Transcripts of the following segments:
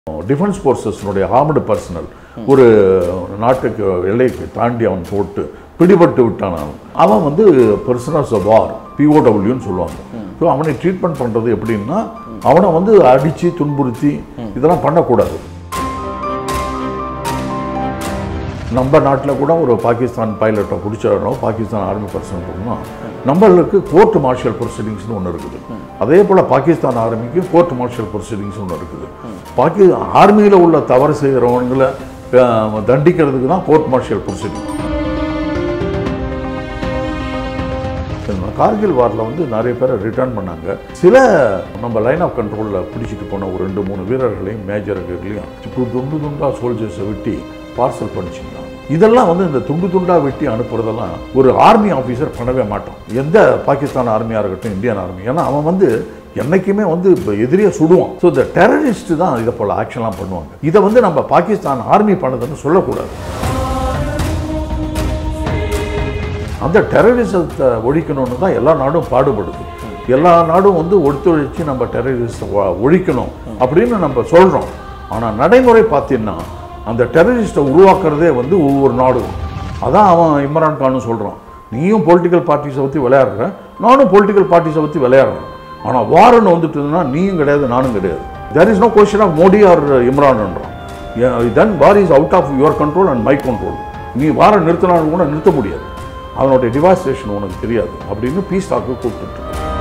Defence ஃபோர்ஸஸ்னுடைய armed personal ஒரு நாட்டுக்கு எல்லைக்கு தாண்டி அவன் போட்டு பிடிபட்டு விட்டான் அவன் அவன் வந்து பர்சனல்ஸ் ஆஃப் வார் பிஓடபிள்யூன்னு சொல்லுவாங்க ஸோ அவனை ட்ரீட்மெண்ட் பண்ணுறது எப்படின்னா அவனை வந்து அடித்து துன்புறுத்தி இதெல்லாம் பண்ணக்கூடாது நம்ம நாட்டில் கூட ஒரு பாகிஸ்தான் பைலட்டை பிடிச்சாடணும் பாகிஸ்தான் ஆர்மி பர்சன் பண்ணணும் நம்மளுக்கு கோர்ட் மார்ஷியல் ப்ரொசீடிங்ஸ்னு ஒன்று இருக்குது அதே போல் பாகிஸ்தான் ஆர்மிக்கு கோர்ட் மார்ஷியல் ப்ரொசீடிங்ஸ் ஒன்று இருக்குது பாக்கி ஆர்மியில் உள்ள தவறு செய்கிறவங்களை அஹ், தண்டிக்கிறதுக்கு தான் கோர்ட் மார்ஷியல் ப்ரொசீடிங் கார்கில் வாரில் வந்து நிறைய பேரை ரிட்டர்ன் பண்ணாங்க சில நம்ம லைன் ஆஃப் கண்ட்ரோலில் பிடிச்சிட்டு போன ஒரு ரெண்டு மூணு வீரர்களையும் மேஜர்களையும் இப்போ துண்டு துண்டா சோல்ஜர்ஸை வெட்டி பார்சல் பண்ணிச்சிருந்தாங்க இதெல்லாம் வந்து இந்த துண்டு துண்டா வெட்டி அனுப்புறதெல்லாம் ஒரு ஆர்மி ஆஃபீஸர் பண்ணவே மாட்டான் எந்த பாகிஸ்தான் ஆர்மியாக இருக்கட்டும் இந்தியன் ஆர்மி ஏன்னா அவன் வந்து என்னைக்குமே வந்து இப்போ எதிரியை சுடுவான் ஸோ இந்த டெரரிஸ்ட் தான் இதை போல் ஆக்ஷன்லாம் பண்ணுவாங்க இதை வந்து நம்ம பாகிஸ்தான் ஆர்மி பண்ணதுன்னு சொல்லக்கூடாது அந்த டெரரிசத்தை ஒழிக்கணும்னு தான் எல்லா நாடும் பாடுபடுது எல்லா நாடும் வந்து ஒத்துழைச்சு நம்ம டெரரிஸ்ட்டை ஒழிக்கணும் அப்படின்னு நம்ம சொல்கிறோம் ஆனால் நடைமுறை பார்த்தீங்கன்னா அந்த டெரரிஸ்ட்டை உருவாக்குறதே வந்து ஒவ்வொரு நாடும் அதான் அவன் இம்ரான் கானும் சொல்கிறான் நீயும் பொலிட்டிக்கல் பார்ட்டிஸை பற்றி விளையாடுற நானும் பொலிட்டிக்கல் பார்ட்டிஸை பற்றி விளையாடுறேன் ஆனால் வாரன்னு வந்துட்டுதுன்னா நீயும் கிடையாது நானும் கிடையாது there is no question of Modi or இம்ரான்ன்றான் then war is out of your control and my control நீ வாரம் நிறுத்தினாலும் கூட நிறுத்த முடியாது அவனுடைய டிவாஸ்டேஷன் உனக்கு தெரியாது அப்படின்னு பீஸ் டாக்கு கூப்பிட்டு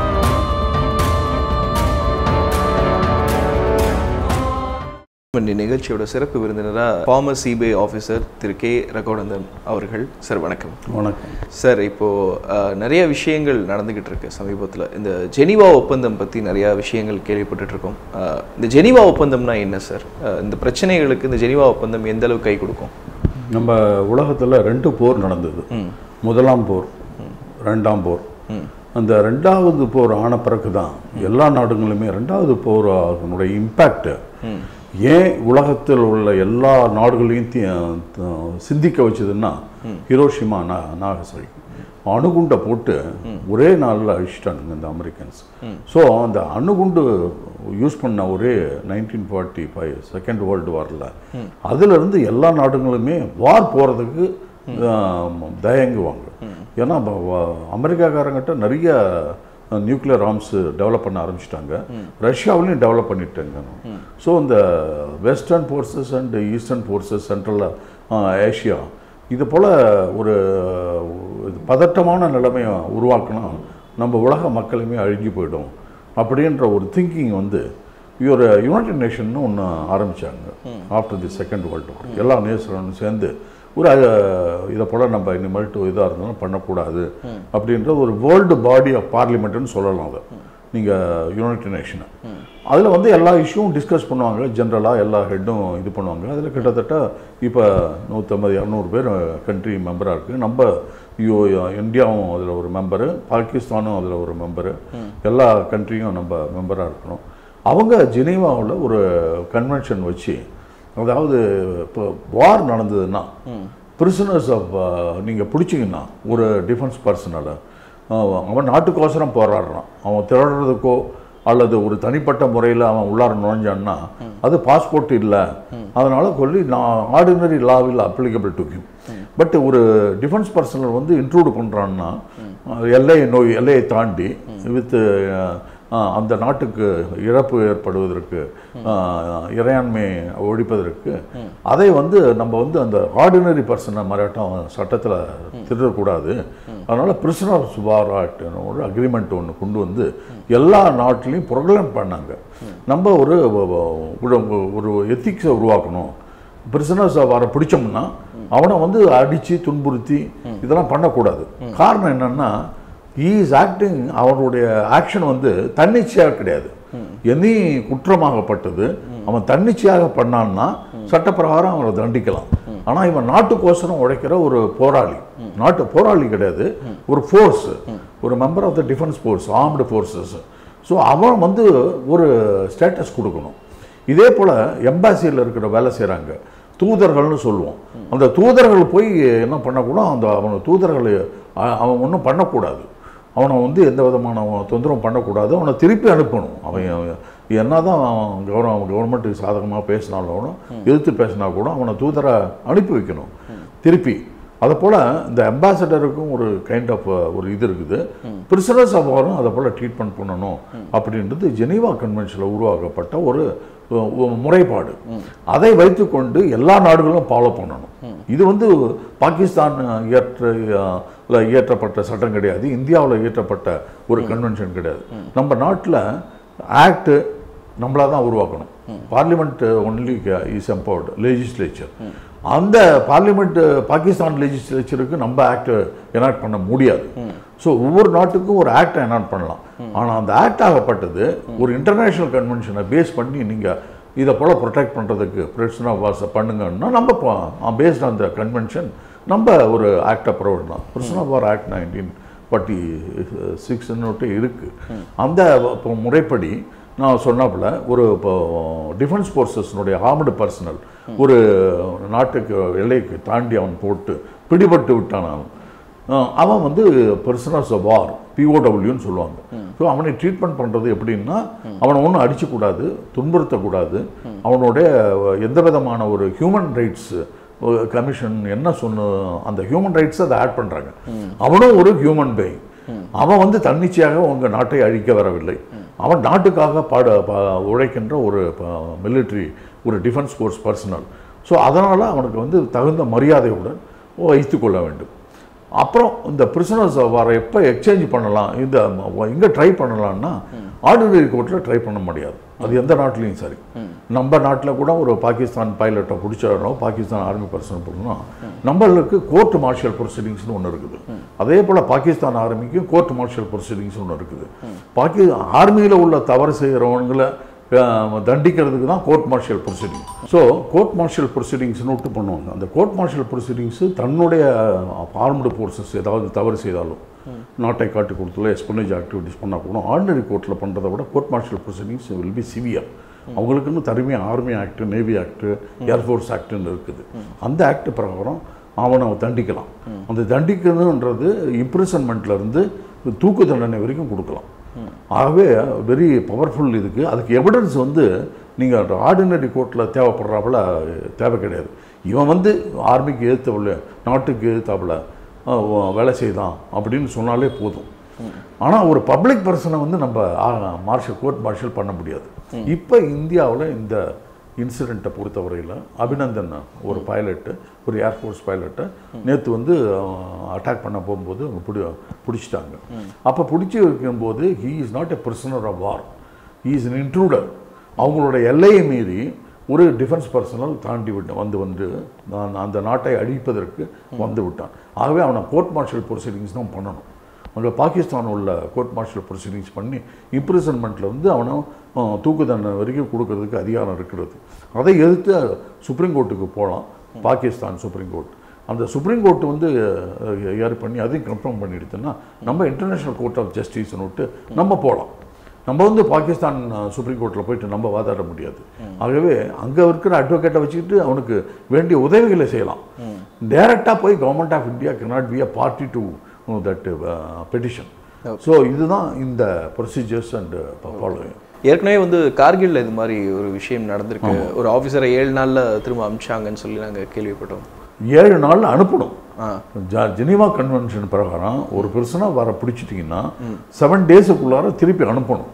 இந்த நிகழ்ச்சியோட சிறப்பு விருந்தினராக ஃபார்மர் சிபிஐ ஆஃபீஸர் திரு கே ரகோனந்தன் அவர்கள் சார் வணக்கம் வணக்கம் சார் இப்போ அஹ், நிறைய விஷயங்கள் நடந்துகிட்டு இருக்கு சமீபத்தில் இந்த ஜெனீவா ஒப்பந்தம் பற்றி நிறைய விஷயங்கள் கேள்விப்பட்டுட்டு இருக்கோம் அஹ், இந்த ஜெனீவா ஒப்பந்தம்னா என்ன சார் அஹ், இந்த பிரச்சனைகளுக்கு இந்த ஜெனீவா ஒப்பந்தம் எந்த அளவுக்கு கை கொடுக்கும் நம்ம உலகத்தில் ரெண்டு போர் நடந்தது முதலாம் போர் ரெண்டாம் போர் அந்த ரெண்டாவது போர் ஆன பிறகு தான் எல்லா நாடுகளுமே ரெண்டாவது போர் அதனுடைய இம்பேக்ட் ஏன் உலகத்தில் உள்ள எல்லா நாடுகளையும் தி- த- சிந்திக்க வச்சதுன்னா ஹிரோஷிமா நா நாகசாகி அணுகுண்டை போட்டு ஒரே நாளில் அழிச்சிட்டானுங்க இந்த அமெரிக்கன்ஸ் ஸோ அந்த அணுகுண்டு யூஸ் பண்ண ஒரே nineteen forty five second world வாரில் அதுலேருந்து எல்லா நாடுகளுமே வார் போகிறதுக்கு தயங்குவாங்க ஏன்னா ப- வ- அமெரிக்காக்காரங்கிட்ட நிறைய நியூக்ளியர் ஆர்ம்ஸ் டெவலப் பண்ண ஆரம்பிச்சிட்டாங்க ரஷ்யாவிலையும் டெவலப் பண்ணிட்டாங்க ஸோ இந்த western forces and eastern forces central Asia இது போல் ஒரு இது பதட்டமான நிலைமையை உருவாக்கினா நம்ம உலக மக்களுமே அழுகி போயிடும் அப்படின்ற ஒரு திங்கிங் வந்து ஒரு யுனைடெட் நேஷன்னு ஒன்று ஆரம்பித்தாங்க after the second world war எல்லா நேஷனும் சேர்ந்து ஒரு அஹ், இதை போல் நம்ம இனிமேல்ட்டு இதாக இருந்தாலும் பண்ணக்கூடாது அப்படின்ற ஒரு வேர்ல்டு பாடி ஆஃப் பார்லிமெண்ட்டுன்னு சொல்லலாம் அதை நீங்கள் யுனைடெட் நேஷனை அதில் வந்து எல்லா இஷ்யூவும் டிஸ்கஸ் பண்ணுவாங்க ஜென்ரலாக எல்லா ஹெட்டும் இது பண்ணுவாங்க அதில் கிட்டத்தட்ட இப்போ நூற்றம்பது இரநூறு பேர் கண்ட்ரி மெம்பராக இருக்குது நம்ம யூ இந்தியாவும் அதில் ஒரு மெம்பரு பாகிஸ்தானும் அதில் ஒரு மெம்பரு எல்லா கண்ட்ரியும் நம்ம மெம்பராக இருக்கணும் அவங்க ஜெனீவாவில் ஒரு கன்வென்ஷன் வச்சு அதாவது இப்போ வார் நடந்ததுன்னா பிரிசனர்ஸ் ஆஃப் நீங்கள் பிடிச்சிங்கன்னா ஒரு டிஃபென்ஸ் பர்சனலை அவன் நாட்டுக்கோசரம் போராடுறான் அவன் திரடுறதுக்கோ அல்லது ஒரு தனிப்பட்ட முறையில் அவன் உள்ளார நுழைஞ்சான்னா அது பாஸ்போர்ட் இல்லை அதனால சொல்லி நான் ஆர்டினரி லாவில் அப்ளிகபிள் டு ஹிம் பட் ஒரு டிஃபென்ஸ் பர்சனல் வந்து இன்க்ளூட் பண்ணுறான்னா எல்லையை நோய் எல்லையை தாண்டி வித் அந்த நாட்டுக்கு இழப்பு ஏற்படுவதற்கு ஆஹ், இறையாண்மை ஒழிப்பதற்கு அதை வந்து நம்ம வந்து அந்த ஆர்டினரி பர்சனை மறாட்டம் சட்டத்தில் திருடக்கூடாது அதனால் பிரிசனர்ஸ் வார் ஆக்ட் ஒரு அக்ரிமெண்ட் ஒன்று கொண்டு வந்து எல்லா நாட்டிலையும் ப்ரொக்ளைம் பண்ணாங்க நம்ம ஒரு ஒரு- ஒரு எத்திக்ஸை உருவாக்கணும் பிரிசனர்ஸ் வர பிடிச்சோம்னா அவனை வந்து அடித்து துன்புறுத்தி இதெல்லாம் பண்ணக்கூடாது காரணம் என்னன்னா இஸ் ஆக்டிங் அவனுடைய ஆக்ஷன் வந்து தன்னிச்சையாக கிடையாது எனி குற்றமாகப்பட்டது அவன் தன்னிச்சையாக பண்ணான்னா சட்டப்பிரகாரம் அவனை தண்டிக்கலாம் ஆனால் இவன் நாட்டுக்கோசரம் உழைக்கிற ஒரு போராளி நாட்டு போராளி கிடையாது ஒரு ஃபோர்ஸ் ஒரு member of the defence force armed forces so அவன் வந்து ஒரு ஸ்டேட்டஸ் கொடுக்கணும் இதே போல் எம்பாசியில் இருக்கிற வேலை செய்கிறாங்க தூதர்கள்னு சொல்லுவோம் அந்த தூதர்கள் போய் என்ன பண்ணக்கூடாது அந்த அவனை தூதர்கள் அ- அவன் ஒன்றும் பண்ணக்கூடாது அவனை வந்து எந்த விதமான அவன் தொந்தரவும் பண்ணக்கூடாது அவனை திருப்பி அனுப்பணும் அவன் என்னதான் கவர்மெண்ட் கவர்மெண்ட்டுக்கு சாதகமாக பேசினாலும் எதிர்த்து பேசினா கூட அவனை தூதரை அனுப்பி வைக்கணும் திருப்பி அதை போல் இந்த அம்பாசடருக்கும் ஒரு கைண்ட் ஆஃப் ஒரு இது இருக்குது பிரிசனர்ஸ் ஆஃபாரும் அதை போல் ட்ரீட்மெண்ட் பண்ணணும் அப்படின்றது ஜெனீவா கன்வென்ஷனில் உருவாக்கப்பட்ட ஒரு அஹ், ஒரு முறைப்பாடு அதை வைத்துக்கொண்டு எல்லா நாடுகளும் ஃபாலோ பண்ணணும் இது வந்து பாகிஸ்தான் இயற்ற அஹ், ல இயற்றப்பட்ட சட்டம் கிடையாது இந்தியாவில் இயற்றப்பட்ட ஒரு கன்வென்ஷன் கிடையாது நம்ம நாட்டில் ஆக்ட் நம்மளா தான் உருவாக்கணும் parliament only is empowered legislature அந்த பார்லிமெண்ட் பாகிஸ்தான் லெஜிஸ்லேச்சருக்கு நம்ம ஆக்ட் எனாக்ட் பண்ண முடியாது ஸோ ஒவ்வொரு நாட்டுக்கும் ஒரு ஆக்டை எனாக்ட் பண்ணலாம் ஆனால் அந்த ஆக்ட் ஆகப்பட்டது ஒரு இன்டர்நேஷ்னல் கன்வென்ஷனை பேஸ் பண்ணி நீங்கள் இதை போல் ப்ரொடெக்ட் பண்ணுறதுக்கு பிரச்சனை வாச பண்ணுங்கன்னா நம்ம பேஸ்ட் ஆன் த கன்வென்ஷன் நம்ம ஒரு ஆக்டை ப்ரொவைட் தான் பிரச்சனை வார் ஆக்ட் நைன்டீன் ஃபார்ட்டி சிக்ஸ்னுட்டு இருக்குது அந்த இப்போ முறைப்படி நான் சொன்னாப்புல ஒரு இப்போ டிஃபென்ஸ் ஃபோர்ஸஸ்னுடைய ஆர்மடு பர்சனல் ஒரு நாட்டுக்கு எல்லைக்கு தாண்டி அவன் போட்டு பிடிபட்டு விட்டான் அவன் அஹ் அவன் வந்து பர்சனல்ஸ் ஆஃப் வார் பிஓடபிள்யூன்னு சொல்லுவாங்க ஸோ அவனை ட்ரீட்மெண்ட் பண்ணுறது எப்படின்னா அவனை ஒன்றும் அடிக்கக்கூடாது துன்புறுத்தக்கூடாது அவனுடைய எந்த விதமான ஒரு ஹியூமன் ரைட்ஸ் கமிஷன் என்ன சொன்ன அந்த ஹியூமன் ரைட்ஸ் அதை ஆட் பண்ணுறாங்க அவனும் ஒரு ஹியூமன் பீயிங் அவன் வந்து தன்னிச்சையாக உங்கள் நாட்டை அழிக்க வரவில்லை அவன் நாட்டுக்காக பாட பா- உழைக்கின்ற ஒரு மிலிட்ரி ஒரு டிஃபென்ஸ் ஃபோர்ஸ் பர்சனல் ஸோ அதனால் அவனுக்கு வந்து தகுந்த மரியாதையுடன் வைத்துக் கொள்ள வேண்டும் அப்புறம் இந்த பிரிசனர்ஸ் வர எப்போ எக்ஸ்சேஞ்ச் பண்ணலாம் இந்த எங்கே ட்ரை பண்ணலாம்னா ஆர்டினரி கோர்ட்டில் ட்ரை பண்ண முடியாது அது எந்த நாட்டிலையும் சரி நம்ம நாட்டில் கூட ஒரு பாகிஸ்தான் பைலட்டை பிடிச்சாலும் பாகிஸ்தான் ஆர்மி பர்சன் பண்ணணும் நம்மளுக்கு கோர்ட் மார்ஷியல் ப்ரொசீடிங்ஸ்னு ஒன்று இருக்குது அதே போல் பாகிஸ்தான் ஆர்மிக்கும் கோர்ட் மார்ஷியல் ப்ரொசீடிங்ஸ் ஒன்று இருக்குது பாக்கி ஆர்மியில் உள்ள தவறு செய்கிறவங்களை அஹ், தண்டிக்கிறதுக்கு தான் court martial proceeding so court martial ப்ரொசீடிங்ஸ்னு விட்டு பண்ணுவாங்க அந்த கோர்ட் மார்ஷியல் ப்ரொசீடிங்ஸு தன்னுடைய ஆர்ம்டு ஃபோர்ஸஸ் ஏதாவது தவறு செய்தாலும் நாட்டை காட்டி கொடுத்துல எஸ்பனேஜ் ஆக்டிவிட்டிஸ் பண்ணால் கூட ஆர்டினரி கோர்ட்டில் பண்ணுறதை விட court martial proceedings will be severe அவங்களுக்குன்னு தனிமையாக army act navy act air force ஆக்ட்னு இருக்குது அந்த ஆக்ட் பிரகாரம் அவனை தண்டிக்கலாம் அந்த தண்டிக்கணுன்றது imprisonmentல இருந்து தூக்கு தண்டனை வரைக்கும் கொடுக்கலாம் ஆகவே வெரி பவர்ஃபுல் இதுக்கு அதுக்கு எவிடன்ஸ் வந்து நீங்கள் ஆர்டினரி கோர்ட்டில் தேவைப்படுறாப்புல தேவை கிடையாது இவன் வந்து ஆர்மிக்கு எதிர்த்தவள நாட்டுக்கு எதிர்த்தாப்புல அஹ், வேலை செய்தான் அப்படின்னு சொன்னாலே போதும் ஆனால் ஒரு பப்ளிக் பர்சனை வந்து நம்ம மார்ஷல் கோர்ட் மார்ஷல் பண்ண முடியாது இப்போ இந்தியாவில் இந்த இன்சிடெண்ட்டை பொறுத்தவரையில் அபிநந்தன் ஒரு பைலட்டு ஒரு ஏர்ஃபோர்ஸ் பைலட்டை நேற்று வந்து அட்டாக் பண்ண போகும்போது அவங்க பிடி பிடிச்சிட்டாங்க அப்போ பிடிச்சி வைக்கும்போது he is not a prisoner of war he is an intruder அவங்களோட எல்லையை மீறி ஒரு டிஃபென்ஸ் பர்சனல் தாண்டி விட்டு வந்து வந்து நான் அந்த நாட்டை அழிப்பதற்கு வந்து விட்டான் ஆகவே அவனை கோர்ட் மார்ஷல் ப்ரொசீடிங்ஸ் தான் பண்ணணும் அங்கே பாகிஸ்தான் உள்ள கோர்ட் மார்ஷல் ப்ரொசீடிங்ஸ் பண்ணி இம்ப்ரிசன்மெண்ட்டில் வந்து அவனை அஹ், தூக்கு தண்டனை வரைக்கும் கொடுக்கறதுக்கு அதிகாரம் இருக்கிறது அதை எதிர்த்து சுப்ரீம் கோர்ட்டுக்கு போகலாம் பாகிஸ்தான் சுப்ரீம் கோர்ட் அந்த சுப்ரீம் கோர்ட் வந்து ஏர் பண்ணி அதையும் கன்ஃபார்ம் பண்ணிடுச்சுன்னா நம்ம இன்டர்நேஷ்னல் கோர்ட் ஆஃப் ஜஸ்டிஸ்னு விட்டு நம்ம போகலாம் நம்ம வந்து பாகிஸ்தான் சுப்ரீம் கோர்ட்டில் போயிட்டு நம்ம வாதாட முடியாது ஆகவே அங்கே இருக்கிற அட்வொகேட்டை வச்சுக்கிட்டு அவனுக்கு வேண்டிய உதவிகளை செய்யலாம் டைரெக்டாக போய் government of India cannot be a party to that petition so இதுதான் இந்த ப்ரொசீஜர்ஸ் அண்ட் ஃபாலோயிங் ஏற்கனவே வந்து கார்கில்ல இது மாதிரி ஒரு விஷயம் நடந்திருக்கு ஒரு ஆஃபீஸரை ஏழு நாள்ல திரும்ப அமிச்சாங்கன்னு சொல்லி நாங்க கேள்விப்பட்டோம் ஏழு நாள் அனுப்பணும் ஆ ஜ- ஜெனீவா கன்வென்ஷன் பிரகாரம் ஒரு பர்சனாக வர பிடிச்சிட்டிங்கன்னா செவன் டேஸுக்குள்ளார திருப்பி அனுப்பணும்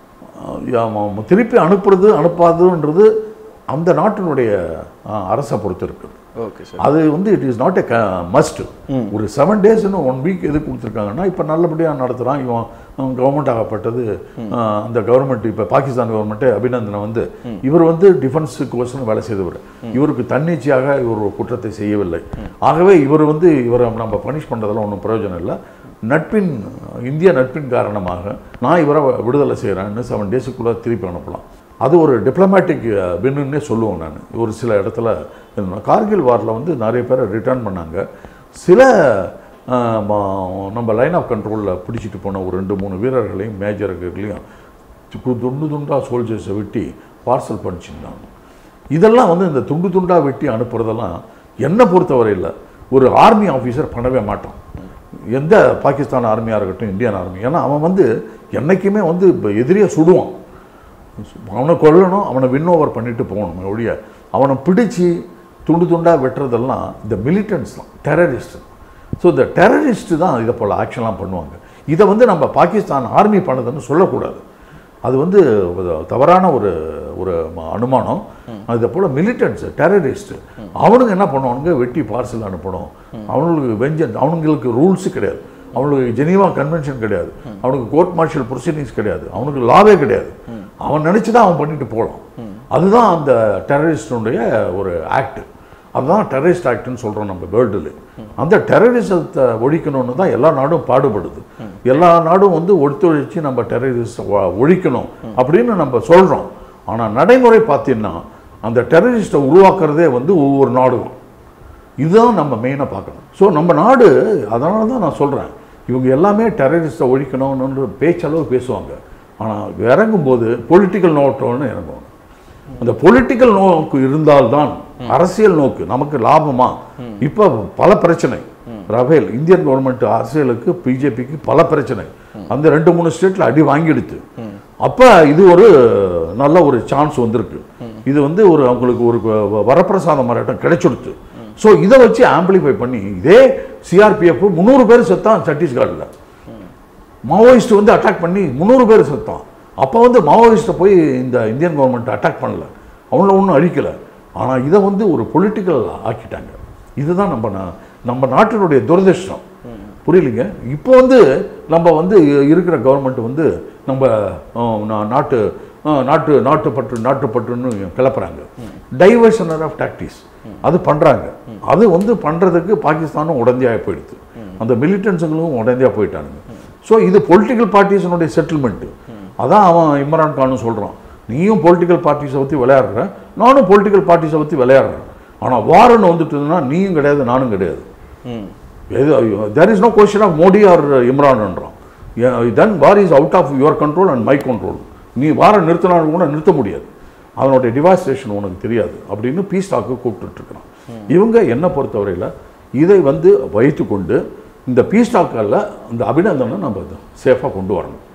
அஹ் ஆமா, ஆமா. திருப்பி அனுப்புறது அனுப்பாதுன்றது அந்த நாட்டினுடைய அஹ், அரசை பொறுத்து இருக்குது ஓகே சார் அது வந்து it is not a must ஒரு செவன் டேஸ்னு ஒன் வீக் எது கொடுத்துருக்காங்கன்னா இப்போ நல்லபடியாக நடத்துகிறான் இவன் கவர்மெண்ட் ஆகப்பட்டது அஹ், அந்த கவர்மெண்ட் இப்போ பாகிஸ்தான் கவர்மெண்ட்டே அபிநந்தனை வந்து இவர் வந்து டிஃபென்ஸுக்கோசரம் வேலை செய்தவர் இவருக்கு தன்னிச்சையாக இவர் ஒரு குற்றத்தை செய்யவில்லை ஆகவே இவர் வந்து இவரை நம்ம பனிஷ் பண்ணுறதுல ஒன்றும் பிரயோஜனம் இல்லை நட்பின் இந்திய நட்பின் காரணமாக நான் இவரை விடுதலை செய்கிறேன்னு செவன் டேஸுக்குள்ளே திருப்பி அனுப்பலாம் அது ஒரு டிப்ளமேட்டிக் வின்னுன்னே சொல்லுவோம் நான் ஒரு சில இடத்துல இருந்தோம். கார்கில் வாரில் வந்து நிறைய பேரை ரிட்டர்ன் பண்ணாங்க சில அஹ், ம- நம்ம லைன் ஆஃப் கண்ட்ரோலில் பிடிச்சிட்டு போன ஒரு ரெண்டு மூணு வீரர்களையும் மேஜர்களையும் து- துண்டு துண்டாக சோல்ஜர்ஸை வெட்டி பார்சல் பண்ணிச்சிருந்தாங்க இதெல்லாம் வந்து இந்த துண்டு துண்டாக வெட்டி அனுப்புறதெல்லாம் என்னை பொறுத்தவரையில் ஒரு ஆர்மி ஆஃபீஸர் பண்ணவே மாட்டான் எந்த பாகிஸ்தான் ஆர்மியாக இருக்கட்டும் இந்தியன் ஆர்மி ஏன்னா அவன் வந்து என்றைக்குமே வந்து இப்போ எதிரியை சுடுவான் அவனை கொல்லணும் அவனை வின் ஓவர் பண்ணிட்டு போகணும் ஒழிய அவனை பிடிச்சி துண்டு துண்டாக வெட்டுறதெல்லாம் இந்த மிலிட்டன்ஸ் தான் டெரரிஸ்ட் ஸோ இந்த டெரரிஸ்ட் தான் இதை போல் ஆக்ஷன்லாம் பண்ணுவாங்க இதை வந்து நம்ம பாகிஸ்தான் ஆர்மி பண்ணதுன்னு சொல்லக்கூடாது அது வந்து ஒரு தவறான ஒரு ஒரு ம- அனுமானம் அதை போல் மிலிட்டன்ஸ் டெரரிஸ்ட் அவனுங்க என்ன பண்ணுவானுங்க வெட்டி பார்சல் அனுப்பணும் அவனுங்களுக்கு வெஞ்சன் அவனுங்களுக்கு ரூல்ஸ் கிடையாது அவனுக்கு ஜெனீவா கன்வென்ஷன் கிடையாது அவனுக்கு கோர்ட் மார்ஷியல் ப்ரொசீடிங்ஸ் கிடையாது அவனுக்கு லாவே கிடையாது அவன் நினச்சி தான் அவன் பண்ணிட்டு போகலாம் அதுதான் அந்த டெரரிஸ்டுடைய ஒரு ஆக்ட் அதுதான் டெரரிஸ்ட் ஆக்ட்னு சொல்கிறோம் நம்ம வேர்ல்டுல அந்த டெரரிசத்தை ஒழிக்கணும்னு தான் எல்லா நாடும் பாடுபடுது எல்லா நாடும் வந்து ஒத்துழைச்சு நம்ம டெரரிஸ்ட் ஒழிக்கணும் அப்படின்னு நம்ம சொல்கிறோம் ஆனால் நடைமுறை பார்த்தீங்கன்னா அந்த டெரரிஸ்ட்டை உருவாக்குறதே வந்து ஒவ்வொரு நாடும் இதுதான் நம்ம மெயினாக பார்க்கணும் ஸோ நம்ம நாடு அதனால தான் நான் சொல்கிறேன் இவங்க எல்லாமே டெரரிஸ்ட்டை ஒழிக்கணும்னு பேச்சளவு பேசுவாங்க ஆனால் இறங்கும்போது பொலிட்டிக்கல் நோட்டம்னு இறங்குவாங்க அந்த பொலிட்டிக்கல் நோக்கு இருந்தால்தான் அரசியல் நோக்கு நமக்கு லாபமா இப்போ பல பிரச்சனை ரஃபேல் இந்தியன் கவர்மெண்ட் அரசியலுக்கு பிஜேபிக்கு பல பிரச்சனை அந்த ரெண்டு மூணு ஸ்டேட்ல அடி வாங்கிடுது அப்ப இது ஒரு நல்ல ஒரு சான்ஸ் வந்திருக்கு இது வந்து ஒரு அவங்களுக்கு ஒரு வ- வரப்பிரசாத மாறாட்டம் கிடைச்சிடுச்சு ஸோ இதை வச்சு ஆம்பிளிஃபை பண்ணி இதே சிஆர்பிஎஃப் முந்நூறு பேர் செத்தான் சத்தீஸ்கர்ல மாவோயிஸ்ட் வந்து அட்டாக் பண்ணி முந்நூறு பேர் செத்தான் அப்போ வந்து மாவோயிஸ்ட்டை போய் இந்த இந்தியன் கவர்மெண்ட் அட்டாக் பண்ணல அவங்கள ஒன்றும் அழிக்கல ஆனால் இதை வந்து ஒரு பொலிட்டிக்கல் ஆக்கிட்டாங்க இதுதான் நம்ம நா- நம்ம நாட்டினுடைய துரதிர்ஷ்டம் புரியலைங்க இப்போ வந்து நம்ம வந்து இருக்கிற கவர்மெண்ட் வந்து நம்ம அஹ், நா- நாட்டு அஹ், நாட்டு நாட்டுப்பற்று நாட்டுப்பற்றுன்னு கிளப்புறாங்க டைவர்ஷனர் ஆஃப் டாக்டிஸ் அது பண்ணுறாங்க அது வந்து பண்ணுறதுக்கு பாகிஸ்தானும் உடந்தையாக போயிடுது அந்த மிலிட்டன்ஸுங்களும் உடந்தையாக போயிட்டானுங்க ஸோ இது பொலிட்டிக்கல் பார்ட்டிஸினுடைய செட்டில்மெண்ட்டு அதான் அவன் இம்ரான் கானும் சொல்கிறான் நீயும் பொலிட்டிக்கல் பார்ட்டிஸை பற்றி விளையாடுற நானும் பொலிட்டிக்கல் பார்ட்டிஸை பற்றி விளையாடுறேன் ஆனால் வாரன்னு வந்துட்டுதுன்னா நீயும் கிடையாது நானும் கிடையாது ம் there is no question of Modi or இம்ரான்ன்றான் then war is out of your control and my control நீ வாரம் நிறுத்தினாலும் கூட நிறுத்த முடியாது அதனுடைய டிவாஸ்டேஷன் உனக்கு தெரியாது அப்படின்னு பீஸ் டாக்கு கூப்பிட்டுட்டு இருக்கிறான் இவங்க என்னை பொறுத்தவரையில் இதை வந்து வைத்துக்கொண்டு இந்த பீஸ் டாக்கில் இந்த அபிநந்தனை நம்ம சேஃபாக கொண்டு வரணும்